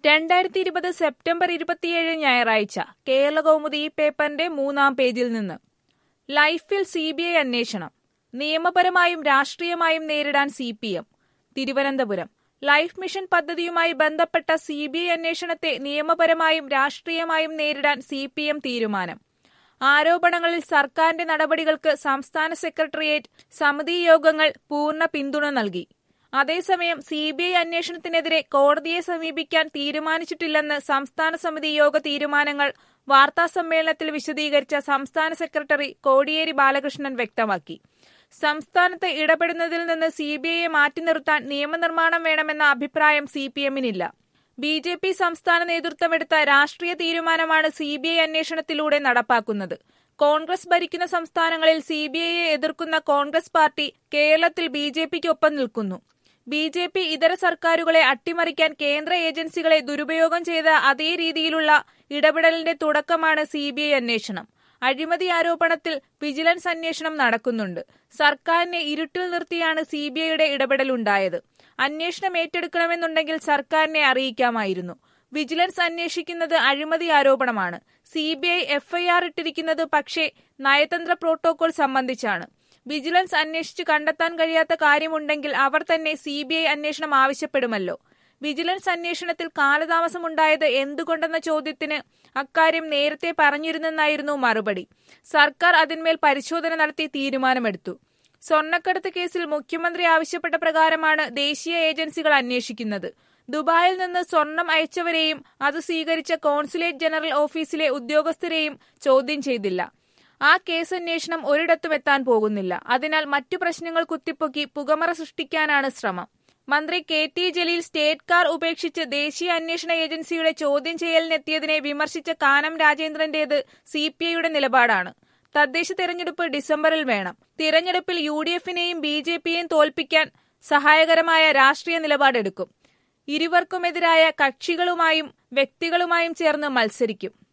രണ്ടായിരത്തി ഇരുപത് സെപ്റ്റംബർ ഇരുപത്തിയേഴ് ഞായറാഴ്ച കേരളകൗമുദി ഈ പേപ്പറിന്റെ മൂന്നാം പേജിൽ നിന്ന് ലൈഫിൽ സി ബി ഐ അന്വേഷണം നിയമപരമായും രാഷ്ട്രീയമായും നേരിടാൻ C P M Thiruvananthapuram life mission പദ്ധതിയുമായി ബന്ധപ്പെട്ട സി ബി ഐ അന്വേഷണത്തെ നിയമപരമായും രാഷ്ട്രീയമായും നേരിടാൻ സി പി എം തീരുമാനം ആരോപണങ്ങളിൽ സർക്കാരിന്റെ നടപടികൾക്ക് സംസ്ഥാന സെക്രട്ടേറിയറ്റ് സമിതി യോഗങ്ങൾ പൂർണ്ണ പിന്തുണ നൽകി അതേസമയം സി ബി ഐ അന്വേഷണത്തിനെതിരെ കോടതിയെ സമീപിക്കാൻ തീരുമാനിച്ചിട്ടില്ലെന്ന് സംസ്ഥാന സമിതി യോഗ തീരുമാനങ്ങൾ വാർത്താസമ്മേളനത്തിൽ വിശദീകരിച്ച സംസ്ഥാന സെക്രട്ടറി കോടിയേരി ബാലകൃഷ്ണൻ വ്യക്തമാക്കി സംസ്ഥാനത്ത് ഇടപെടുന്നതിൽ നിന്ന് സി ബി ഐയെ മാറ്റി നിർത്താൻ നിയമനിർമ്മാണം വേണമെന്ന അഭിപ്രായം സി പി എമ്മിനില്ല ബി ജെ പി സംസ്ഥാന നേതൃത്വമെടുത്ത രാഷ്ട്രീയ തീരുമാനമാണ് സി ബി ഐ അന്വേഷണത്തിലൂടെ നടപ്പാക്കുന്നത് കോൺഗ്രസ് ഭരിക്കുന്ന സംസ്ഥാനങ്ങളിൽ സി ബി ഐയെ എതിർക്കുന്ന കോൺഗ്രസ് പാർട്ടി കേരളത്തിൽ ബി ജെ പിക്കൊപ്പം നിൽക്കുന്നു ബി ജെ പി ഇതര സർക്കാരുകളെ അട്ടിമറിക്കാൻ കേന്ദ്ര ഏജൻസികളെ ദുരുപയോഗം ചെയ്ത അതേ രീതിയിലുള്ള ഇടപെടലിന്റെ തുടക്കമാണ് സി ബി ഐ അന്വേഷണം അഴിമതി ആരോപണത്തിൽ വിജിലൻസ് അന്വേഷണം നടക്കുന്നുണ്ട് സർക്കാരിനെ ഇരുട്ടിൽ നിർത്തിയാണ് സി ബി ഐയുടെ ഇടപെടലുണ്ടായത് അന്വേഷണം ഏറ്റെടുക്കണമെന്നുണ്ടെങ്കിൽ സർക്കാരിനെ അറിയിക്കാമായിരുന്നു വിജിലൻസ് അന്വേഷിക്കുന്നത് അഴിമതി ആരോപണമാണ് സി ബി ഐ എഫ്ഐആർ ഇട്ടിരിക്കുന്നത് പക്ഷേ നയതന്ത്ര പ്രോട്ടോകോൾ സംബന്ധിച്ചാണ് വിജിലൻസ് അന്വേഷിച്ച് കണ്ടെത്താൻ കഴിയാത്ത കാര്യമുണ്ടെങ്കിൽ അവർ തന്നെ സി ബി ഐ അന്വേഷണം ആവശ്യപ്പെടുമല്ലോ വിജിലൻസ് അന്വേഷണത്തിൽ കാലതാമസമുണ്ടായത് എന്തുകൊണ്ടെന്ന ചോദ്യത്തിന് അക്കാര്യം നേരത്തെ പറഞ്ഞിരുന്നെന്നായിരുന്നു മറുപടി സർക്കാർ അതിന്മേൽ പരിശോധന നടത്തി തീരുമാനമെടുത്തു സ്വർണ്ണക്കടത്ത് കേസിൽ മുഖ്യമന്ത്രി ആവശ്യപ്പെട്ട പ്രകാരമാണ് ദേശീയ ഏജൻസികൾ അന്വേഷിക്കുന്നത് ദുബായിൽ നിന്ന് സ്വർണം അയച്ചവരെയും അത് സ്വീകരിച്ച കോൺസുലേറ്റ് ജനറൽ ഓഫീസിലെ ഉദ്യോഗസ്ഥരെയും ചോദ്യം ചെയ്തില്ല ആ കേസ് അന്വേഷണം ഒരിടത്തും എത്താൻ പോകുന്നില്ല അതിനാൽ മറ്റു പ്രശ്നങ്ങൾ കുത്തിപ്പൊക്കി പുകമറ സൃഷ്ടിക്കാനാണ് ശ്രമം മന്ത്രി K T Jaleel state car ഉപേക്ഷിച്ച് ദേശീയ അന്വേഷണ ഏജൻസിയുടെ ചോദ്യം ചെയ്യലിനെത്തിയതിനെ വിമർശിച്ച കാനം രാജേന്ദ്രന്റേത് സി പി ഐയുടെ നിലപാടാണ് തദ്ദേശ തെരഞ്ഞെടുപ്പ് ഡിസംബറിൽ വേണം തിരഞ്ഞെടുപ്പിൽ യു ഡി എഫിനെയും ബി ജെ പിയെയും തോൽപ്പിക്കാൻ സഹായകരമായ രാഷ്ട്രീയ നിലപാടെടുക്കും ഇരുവർക്കുമെതിരായ കക്ഷികളുമായും വ്യക്തികളുമായും ചേർന്ന് മത്സരിക്കും